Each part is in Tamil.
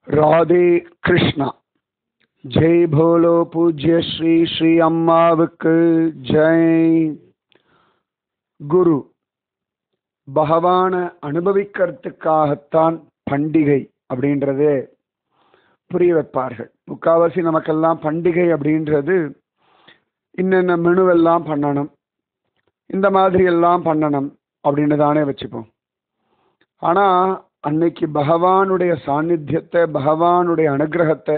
ராதே கிருஷ்ணா ஜெய் போலோ பூஜ்ய ஸ்ரீ ஸ்ரீ அம்மாவுக்கு ஜெய் குரு பகவான அனுபவிக்கிறதுக்காகத்தான் பண்டிகை அப்படின்றது புரிய வைப்பார்கள் முக்காவாசி நமக்கெல்லாம் பண்டிகை அப்படின்றது இன்னென்ன மெனுவெல்லாம் பண்ணணும் இந்த மாதிரி எல்லாம் பண்ணணும் அப்படின்னு தானே வச்சுப்போம் ஆனா அன்னைக்கு பகவானுடைய சாநித்தியத்தை பகவானுடைய அனுகிரகத்தை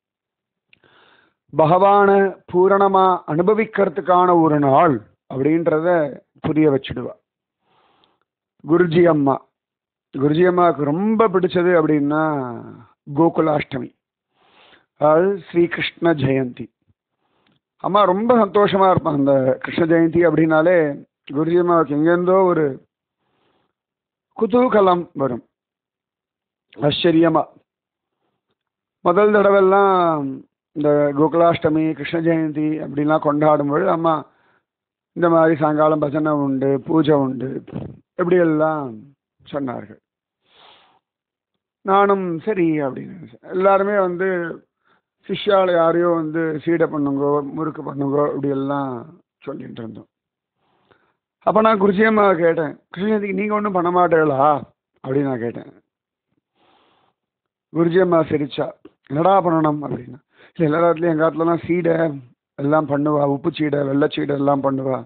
பகவான பூரணமா அனுபவிக்கிறதுக்கான ஒரு நாள் அப்படின்றத புரிய வச்சுடுவா குருஜி அம்மா குருஜி அம்மாவுக்கு ரொம்ப பிடிச்சது அப்படின்னா கோகுலாஷ்டமி அதாவது ஸ்ரீகிருஷ்ண ஜெயந்தி அம்மா ரொம்ப சந்தோஷமா இருப்பான் அந்த கிருஷ்ண ஜெயந்தி அப்படின்னாலே குருஜி அம்மாவுக்கு எங்கேருந்தோ ஒரு குதூகலம் வரும் ஆச்சரியமா முதல் தடவைலாம் இந்த கோகுலாஷ்டமி கிருஷ்ண ஜெயந்தி அப்படின்லாம் கொண்டாடும்பொழுது அம்மா இந்த மாதிரி சாயங்காலம் பஜனை உண்டு பூஜை உண்டு இப்படியெல்லாம் சொன்னார்கள் நானும் சரி அப்படின்னு நினைச்சேன் எல்லாருமே வந்து சிஷ்யால யாரையோ வந்து சீடை பண்ணுங்கோ முறுக்கு பண்ணுங்கோ இப்படி எல்லாம் சொல்லிட்டு இருந்தோம் அப்போ நான் குருஜியம்மா கேட்டேன் கிருஷ்ணஜயந்திக்கு நீங்கள் ஒன்றும் பண்ண மாட்டீங்களா அப்படின்னு நான் கேட்டேன் குருஜியம்மா சிரிச்சா என்னடா பண்ணணும் அப்படின்னா இல்லை எல்லா இடத்துலையும் எங்கள் இடத்துலலாம் சீடை எல்லாம் பண்ணுவா உப்பு சீடை வெள்ளை சீடை எல்லாம் பண்ணுவா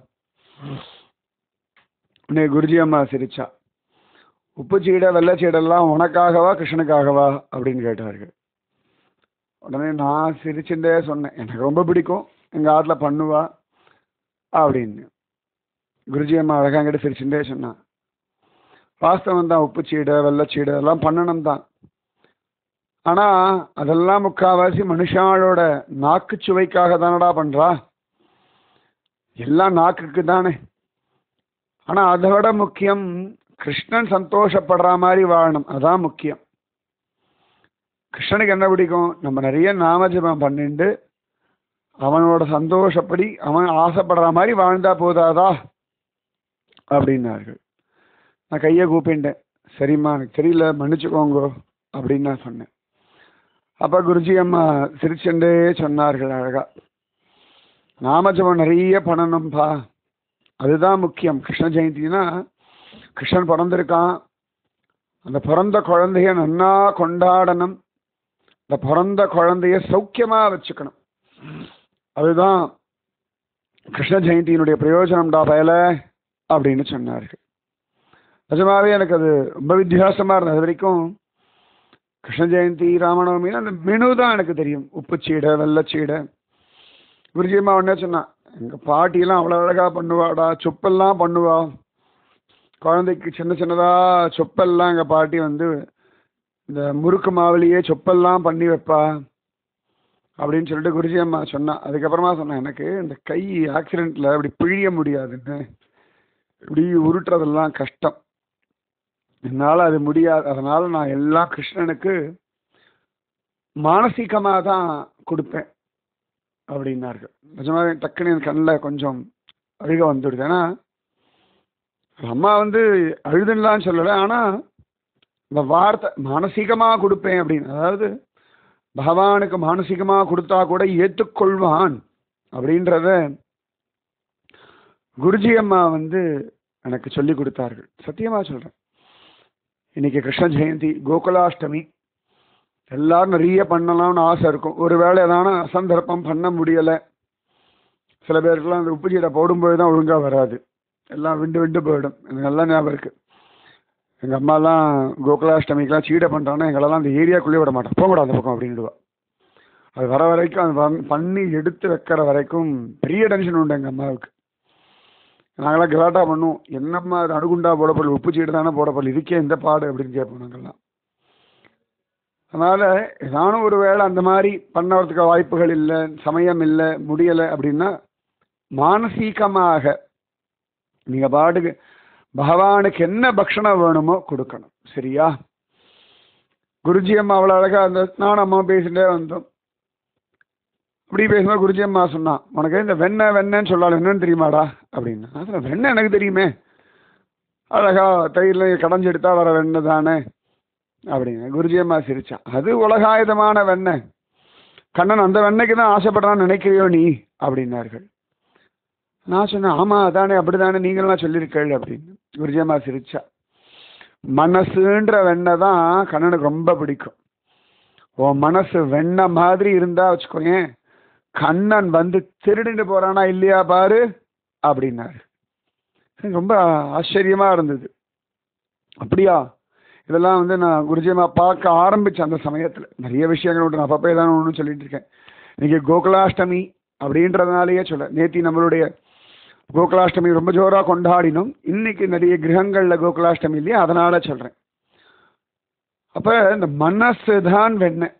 உடனே குருஜி அம்மா சிரிச்சா உப்பு சீடை வெள்ளை சீடெல்லாம் உனக்காகவா கிருஷ்ணனுக்காகவா அப்படின்னு கேட்டார்கள் உடனே நான் சிரிச்சுட்டே சொன்னேன் எனக்கு ரொம்ப பிடிக்கும் எங்கள் ஆற்றுல பண்ணுவா அப்படின்னு குருஜி அம்மா அழகாங்கிட்ட சிரிச்சுட்டே சொன்னான் வாஸ்தவம் தான் உப்பு சீடை வெள்ளை சீடை எல்லாம் பண்ணணும் தான் ஆனா அதெல்லாம் முக்காவாசி மனுஷாளோட நாக்கு சுவைக்காக தானடா பண்றா எல்லாம் நாக்குக்கு தானே ஆனா அதை விட முக்கியம் கிருஷ்ணன் சந்தோஷப்படுற மாதிரி வாழணும் அதான் முக்கியம் கிருஷ்ணனுக்கு என்ன பிடிக்கும் நம்ம நிறைய நாமஜபம் பண்ணிட்டு அவனோட சந்தோஷப்படி அவன் ஆசைப்படுற மாதிரி வாழ்ந்தா போதாதா அப்படின்னார்கள் நான் கையை கூப்பிட்டேன் சரிம்மா எனக்கு தெரியல மன்னிச்சுக்கோங்கோ அப்படின்னு நான் சொன்னேன் அப்போ குருஜி அம்மா சிரிச்சுண்டே சொன்னார்கள் அழகா நாமஜபம் நிறைய பண்ணணும்பா அதுதான் முக்கியம் கிருஷ்ண ஜெயந்தினா கிருஷ்ணன் பிறந்திருக்கான் அந்த பிறந்த குழந்தைய நன்னா கொண்டாடணும் அந்த பிறந்த குழந்தைய சௌக்கியமா வச்சுக்கணும் அதுதான் கிருஷ்ண ஜெயந்தியினுடைய பிரயோஜனம்டா பயல அப்படின்னு சொன்னார்கள் நிஜமாவே எனக்கு அது ரொம்ப வித்தியாசமா இருந்தது அது வரைக்கும் கிருஷ்ண ஜெயந்தி ராமநவமி அந்த மெனு தான் எனக்கு தெரியும் உப்புச்சீடை வெள்ளச்சீடை குருஜியம்மா உடனே சொன்னான் எங்க பாட்டியெல்லாம் அவ்வளோ அழகா பண்ணுவாடா சொப்பெல்லாம் பண்ணுவா குழந்தைக்கு சின்ன சின்னதா சொப்பெல்லாம் எங்க பாட்டி வந்து இந்த முறுக்கு மாவுலேயே சொப்பெல்லாம் பண்ணி வைப்பா அப்படின்னு சொல்லிட்டு குருஜி அம்மா சொன்னா அதுக்கப்புறமா சொன்னேன் எனக்கு இந்த கை ஆக்சிடென்ட்ல இப்படி பிழிய முடியாதுன்னு இப்படி உருட்டுறதெல்லாம் கஷ்டம் என்னால் அது முடியாது அதனால நான் எல்லாம் கிருஷ்ணனுக்கு மானசீகமாக தான் கொடுப்பேன் அப்படின்னார்கள் நிஜமாவே டக்குன்னு என் கண்ணில் கொஞ்சம் அழுக வந்துடுது ஏன்னா அம்மா வந்து அழுதுன்னெலாம் சொல்லலை ஆனால் இந்த வார்த்தை மானசீகமாக கொடுப்பேன் அப்படின்னு அதாவது பகவானுக்கு மானசீகமாக கொடுத்தா கூட ஏற்றுக்கொள்வான் அப்படின்றத குருஜி அம்மா வந்து எனக்கு சொல்லி கொடுத்தார்கள் சத்தியமாக சொல்கிறேன் இன்னைக்கு கிருஷ்ண ஜெயந்தி கோகுலாஷ்டமி எல்லாரும் நிறைய பண்ணலாம்னு ஆசை இருக்கும் ஒரு வேளை ஏதான அசந்தர்ப்பம் பண்ண முடியலை சில பேருக்குலாம் அந்த உப்பு சீடை போடும்போது தான் ஒழுங்காக வராது எல்லாம் விண்டு விண்டு போயிடும் எனக்கு நல்லா ஞாபகம் இருக்குது எங்கள் அம்மாலாம் கோகுலாஷ்டமிக்கெலாம் சீடை பண்ணுறாங்கன்னா எங்களெல்லாம் அந்த ஏரியாக்குள்ளேயே விட மாட்டோம் போகக்கூடாது அந்த பக்கம் அப்படின்டுவா அது வர வரைக்கும் அது வந் பண்ணி எடுத்து வைக்கிற வரைக்கும் பெரிய டென்ஷன் உண்டு எங்கள் அம்மாவுக்கு நாங்களாம் கலாட்டா பண்ணுவோம் என்னம்மா அது அணுகுண்டா போடப்படல உப்பு சீடு தானே போடப்படல இதுக்கே எந்த பாடு அப்படின்னு கேட்போம் நாங்கள்லாம் அதனால் ஏதானும் ஒரு வேளை அந்த மாதிரி பண்ணறதுக்கு வாய்ப்புகள் இல்லை சமயம் இல்லை முடியலை அப்படின்னா மானசீகமாக நீங்கள் பாட்டுக்கு பகவானுக்கு என்ன பக்ஷணம் வேணுமோ கொடுக்கணும் சரியா குருஜி அம்மா அவ்வளோ அழகாக அந்த நானும் அம்மா பேசிட்டே வந்தோம் இப்படி பேசும்போது குருஜி அம்மா சொன்னான் உனக்கு இந்த வெண்ணெய் வெண்ணெய்ன்னு சொல்லாலும் என்னன்னு தெரியுமாடா அப்படின்னா அதில் வெண்ணெய் எனக்கு தெரியுமே அழகா தயிரில் கடைஞ்சி எடுத்தா வர வெண்ணெய் தானே அப்படிங்க குருஜி அம்மா சிரிச்சா அது உலகாயுதமான வெண்ணெய் கண்ணன் அந்த வெண்ணெய்க்கு தான் ஆசைப்படுறான்னு நினைக்கிறியோ நீ அப்படின்னார்கள் நான் சொன்னேன் ஆமா அதானே அப்படிதானே நீங்களாம் சொல்லியிருக்கள் அப்படின்னு குருஜி அம்மா சிரிச்சா மனசுன்ற வெண்ணெய் தான் கண்ணனுக்கு ரொம்ப பிடிக்கும் உன் மனசு வெண்ணெய் மாதிரி இருந்தா வச்சுக்கோயேன் கண்ணன் வந்து திருடிட்டு போறானா இல்லையா பாரு அப்படின்னாரு எனக்கு ரொம்ப ஆச்சரியமா இருந்தது அப்படியா இதெல்லாம் வந்து நான் குருஜியமா பார்க்க ஆரம்பிச்சேன் அந்த சமயத்துல நிறைய விஷயங்கள் உண்டு நான் அப்பப்போ ஏதாவது ஒன்று சொல்லிட்டு இருக்கேன் இன்னைக்கு கோகுலாஷ்டமி அப்படின்றதுனாலயே சொல்ல நேத்தி நம்மளுடைய கோகுலாஷ்டமி ரொம்ப ஜோரா கொண்டாடினோம் இன்னைக்கு நிறைய கிரகங்கள்ல கோகுலாஷ்டமி இல்லையா அதனால சொல்றேன் அப்ப இந்த மனசு தான் வெண்ணெய்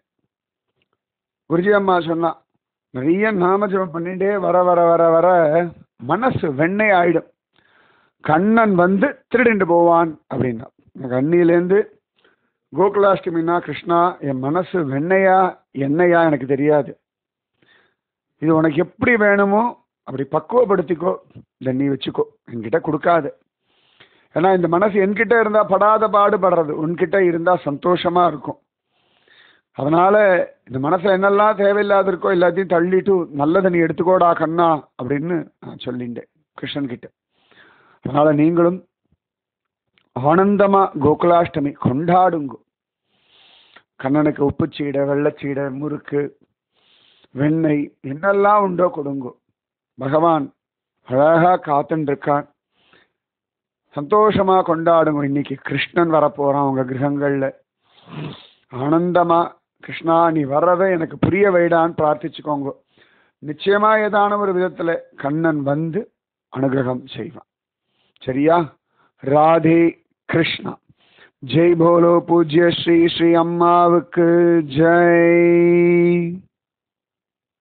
குருஜி அம்மா சொன்னா நிறைய நாமஜபம் பண்ணிட்டே வர வர வர வர மனசு வெண்ணெய் ஆயிடும் கண்ணன் வந்து திருடிண்டு போவான் அப்படின்னா கண்ணியிலேருந்து கோகுலாஷ்டமினா கிருஷ்ணா என் மனசு வெண்ணையா எண்ணெயா எனக்கு தெரியாது இது உனக்கு எப்படி வேணுமோ அப்படி பக்குவப்படுத்திக்கோ இதை நீ வச்சுக்கோ என்கிட்ட கொடுக்காது ஏன்னா இந்த மனசு என்கிட்ட இருந்தா படாத பாடுபடுறது உன்கிட்ட இருந்தா சந்தோஷமா இருக்கும் அதனால இந்த மனசுல என்னெல்லாம் தேவையில்லாத இருக்கோ எல்லாத்தையும் தள்ளிட்டு நல்லதை நீ எடுத்துக்கோடா கண்ணா அப்படின்னு நான் சொல்லிட்டேன் கிருஷ்ணன் கிட்ட அதனால நீங்களும் ஆனந்தமா கோகுலாஷ்டமி கொண்டாடுங்க கண்ணனுக்கு உப்புச்சீடை வெள்ளச்சீடை முறுக்கு வெண்ணெய் என்னெல்லாம் உண்டோ கொடுங்க பகவான் அழகா காத்துன்னு இருக்கான் சந்தோஷமா கொண்டாடுங்க இன்னைக்கு கிருஷ்ணன் வரப்போறான் உங்க கிரகங்கள்ல ஆனந்தமா கிருஷ்ணா நீ வர்றதை எனக்கு புரிய வைடான்னு பிரார்த்திச்சுக்கோங்க நிச்சயமா ஏதான ஒரு விதத்துல கண்ணன் வந்து அனுகிரகம் செய்வான் சரியா ராதே கிருஷ்ணா ஜெய் போலோ பூஜ்ய ஸ்ரீ ஸ்ரீ அம்மாவுக்கு ஜெய்